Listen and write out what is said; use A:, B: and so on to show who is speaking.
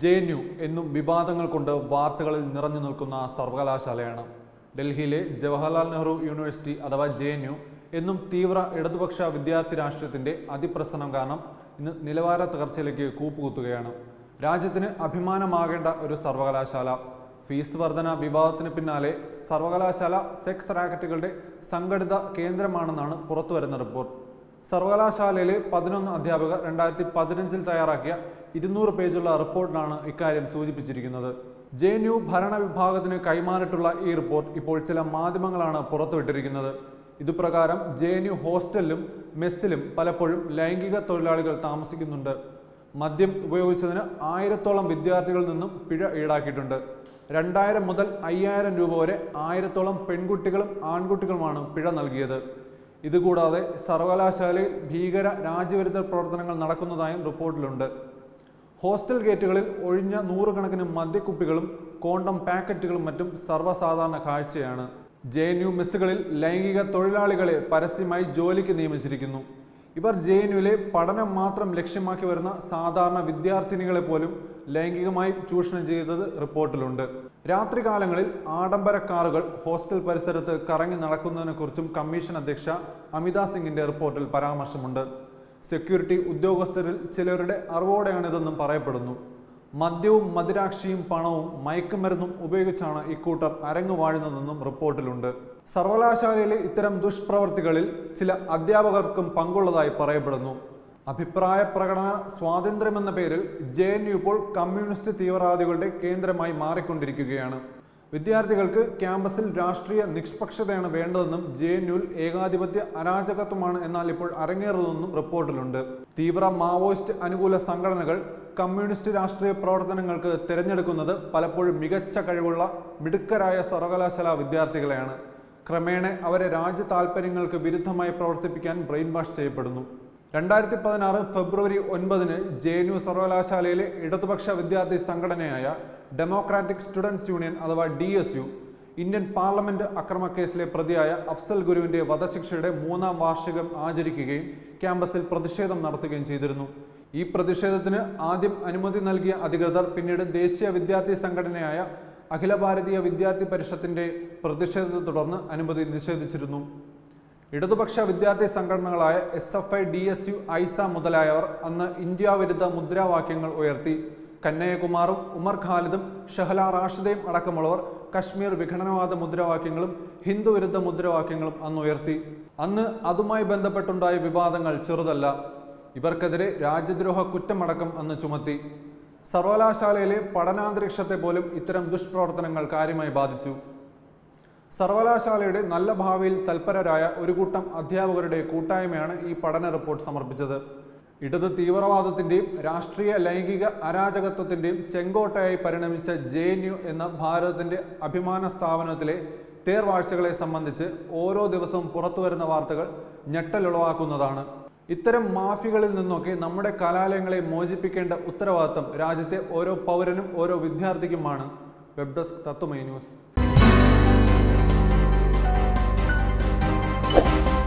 A: J N U എന്നും വിവാദങ്ങൾ കൊണ്ട് വാർത്തകളിൽ നിറഞ്ഞു നിൽക്കുന്ന സർവകലാശാലയാണ് ഡൽഹിയിലെ ജവഹർലാൽ നെഹ്റു യൂണിവേഴ്സിറ്റി അഥവാ ജെ എൻ യു എന്നും തീവ്ര ഇടതുപക്ഷ വിദ്യാർത്ഥി രാഷ്ട്രീയത്തിന്റെ അതിപ്രസനം കാരണം ഇന്ന് നിലവാര തകർച്ചയിലേക്ക് കൂപ്പുകുത്തുകയാണ് രാജ്യത്തിന് അഭിമാനമാകേണ്ട ഒരു സർവകലാശാല ഫീസ് വർധന വിവാദത്തിന് പിന്നാലെ സർവകലാശാല സെക്സ് റാക്കറ്റുകളുടെ സംഘടിത കേന്ദ്രമാണെന്നാണ് പുറത്തുവരുന്ന റിപ്പോർട്ട് സർവകലാശാലയിലെ പതിനൊന്ന് അധ്യാപകർ രണ്ടായിരത്തി പതിനഞ്ചിൽ തയ്യാറാക്കിയ ഇരുന്നൂറ് പേജുള്ള റിപ്പോർട്ടിലാണ് ഇക്കാര്യം സൂചിപ്പിച്ചിരിക്കുന്നത് ജെ എൻ യു ഭരണ വിഭാഗത്തിന് കൈമാറിയിട്ടുള്ള ഈ റിപ്പോർട്ട് ഇപ്പോൾ ചില മാധ്യമങ്ങളാണ് പുറത്തുവിട്ടിരിക്കുന്നത് ഇതുപ്രകാരം ജെ എൻ യു ഹോസ്റ്റലിലും മെസ്സിലും പലപ്പോഴും ലൈംഗിക തൊഴിലാളികൾ താമസിക്കുന്നുണ്ട് മദ്യം ഉപയോഗിച്ചതിന് ആയിരത്തോളം വിദ്യാർത്ഥികളിൽ നിന്നും പിഴ ഈടാക്കിയിട്ടുണ്ട് രണ്ടായിരം മുതൽ അയ്യായിരം രൂപ വരെ ആയിരത്തോളം പെൺകുട്ടികളും ആൺകുട്ടികളുമാണ് പിഴ നൽകിയത് ഇതുകൂടാതെ സർവകലാശാലയിൽ ഭീകര രാജ്യവിരുദ്ധ പ്രവർത്തനങ്ങൾ നടക്കുന്നതായും റിപ്പോർട്ടിലുണ്ട് ഹോസ്റ്റൽ ഗേറ്റുകളിൽ ഒഴിഞ്ഞ നൂറുകണക്കിന് മദ്യക്കുപ്പികളും കോണ്ടം പാക്കറ്റുകളും മറ്റും സർവ്വസാധാരണ കാഴ്ചയാണ് ജെ എൻ യു മെസ്സുകളിൽ ലൈംഗിക തൊഴിലാളികളെ പരസ്യമായി ജോലിക്ക് നിയമിച്ചിരിക്കുന്നു ഇവർ ജെ എൻ യുവിലെ പഠനം മാത്രം ലക്ഷ്യമാക്കി വരുന്ന സാധാരണ വിദ്യാർത്ഥിനികളെ പോലും ലൈംഗികമായി ചൂഷണം ചെയ്തത് റിപ്പോർട്ടിലുണ്ട് രാത്രികാലങ്ങളിൽ ആഡംബര കാറുകൾ ഹോസ്റ്റൽ പരിസരത്ത് കറങ്ങി നടക്കുന്നതിനെക്കുറിച്ചും കമ്മീഷൻ അധ്യക്ഷ അമിത സിംഗിന്റെ റിപ്പോർട്ടിൽ പരാമർശമുണ്ട് സെക്യൂരിറ്റി ഉദ്യോഗസ്ഥരിൽ ചിലരുടെ അറിവോടെയാണിതെന്നും പറയപ്പെടുന്നു മദ്യവും മദിരാക്ഷിയും പണവും മയക്കുമരുന്നും ഉപയോഗിച്ചാണ് ഇക്കൂട്ടർ അരങ്ങു വാഴുന്നതെന്നും റിപ്പോർട്ടിലുണ്ട് സർവകലാശാലയിലെ ഇത്തരം ദുഷ്പ്രവർത്തികളിൽ ചില അധ്യാപകർക്കും പങ്കുള്ളതായി പറയപ്പെടുന്നു അഭിപ്രായ പ്രകടന സ്വാതന്ത്ര്യമെന്ന പേരിൽ ജെ എൻ യു ഇപ്പോൾ കമ്മ്യൂണിസ്റ്റ് തീവ്രവാദികളുടെ കേന്ദ്രമായി മാറിക്കൊണ്ടിരിക്കുകയാണ് വിദ്യാർത്ഥികൾക്ക് ക്യാമ്പസിൽ രാഷ്ട്രീയ നിഷ്പക്ഷതയാണ് വേണ്ടതെന്നും ജെ എൻ യുൽ ഏകാധിപത്യ അരാജകത്വമാണ് എന്നാൽ ഇപ്പോൾ അരങ്ങേറുന്നതെന്നും റിപ്പോർട്ടിലുണ്ട് തീവ്ര മാവോയിസ്റ്റ് അനുകൂല സംഘടനകൾ കമ്മ്യൂണിസ്റ്റ് രാഷ്ട്രീയ പ്രവർത്തനങ്ങൾക്ക് തിരഞ്ഞെടുക്കുന്നത് പലപ്പോഴും മികച്ച കഴിവുള്ള മിടുക്കരായ സർവകലാശാല വിദ്യാർത്ഥികളെയാണ് ക്രമേണ അവരെ രാജ്യ താൽപ്പര്യങ്ങൾക്ക് വിരുദ്ധമായി പ്രവർത്തിപ്പിക്കാൻ ബ്രെയിൻ വാഷ് ചെയ്യപ്പെടുന്നു രണ്ടായിരത്തി പതിനാറ് ഫെബ്രുവരി ഒൻപതിന് ജെ എൻ യു സർവകലാശാലയിലെ ഇടതുപക്ഷ വിദ്യാർത്ഥി സംഘടനയായ ഡെമോക്രാറ്റിക് സ്റ്റുഡൻസ് യൂണിയൻ അഥവാ D S U Indian parliament അക്രമക്കേസിലെ പ്രതിയായ അഫ്സൽ ഗുരുവിന്റെ വധശിക്ഷയുടെ മൂന്നാം വാർഷികം ആചരിക്കുകയും ക്യാമ്പസിൽ പ്രതിഷേധം നടത്തുകയും ചെയ്തിരുന്നു ഈ പ്രതിഷേധത്തിന് ആദ്യം അനുമതി നൽകിയ അധികൃതർ പിന്നീട് ദേശീയ വിദ്യാർത്ഥി സംഘടനയായ അഖില ഭാരതീയ വിദ്യാർത്ഥി പരിഷത്തിന്റെ പ്രതിഷേധത്തെ തുടർന്ന് അനുമതി നിഷേധിച്ചിരുന്നു ഇടതുപക്ഷ വിദ്യാർത്ഥി സംഘടനകളായ S F I D S U AISA മുതലായവർ അന്ന് ഇന്ത്യ വിരുദ്ധ മുദ്രാവാക്യങ്ങൾ ഉയർത്തി കന്നയ്യകുമാറും ഉമർ ഖാലിദും ഷഹല റാഷിദയും അടക്കമുള്ളവർ കശ്മീർ വിഘടനവാദ മുദ്രാവാക്യങ്ങളും ഹിന്ദു വിരുദ്ധ മുദ്രാവാക്യങ്ങളും അന്ന് ഉയർത്തി അന്ന് അതുമായി ബന്ധപ്പെട്ടുണ്ടായ വിവാദങ്ങൾ ചെറുതല്ല ഇവർക്കെതിരെ രാജ്യദ്രോഹ കുറ്റമടക്കം അന്ന് ചുമത്തി സർവകലാശാലയിലെ പഠനാന്തരീക്ഷത്തെ പോലും ഇത്തരം ദുഷ്പ്രവർത്തനങ്ങൾ കാര്യമായി ബാധിച്ചു സർവകലാശാലയുടെ നല്ല ഭാവിയിൽ തൽപരരായ ഒരു കൂട്ടം അധ്യാപകരുടെ കൂട്ടായ്മയാണ് ഈ പഠന റിപ്പോർട്ട് സമർപ്പിച്ചത് ഇടത് തീവ്രവാദത്തിന്റെയും രാഷ്ട്രീയ ലൈംഗിക അരാജകത്വത്തിന്റെയും ചെങ്കോട്ടയായി പരിണമിച്ച ജെ എൻ യു എന്ന ഭാരതത്തിന്റെ അഭിമാന സ്ഥാപനത്തിലെ തേർവാഴ്ചകളെ സംബന്ധിച്ച് ഓരോ ദിവസവും പുറത്തുവരുന്ന വാർത്തകൾ ഞെട്ടലുളവാക്കുന്നതാണ് ഇത്തരം മാഫികളിൽ നിന്നൊക്കെ നമ്മുടെ കലാലയങ്ങളെ മോചിപ്പിക്കേണ്ട ഉത്തരവാദിത്തം രാജ്യത്തെ ഓരോ പൗരനും ഓരോ വിദ്യാർത്ഥിക്കുമാണ് വെബ് ഡെസ്ക് തത്വമൈ ന്യൂസ്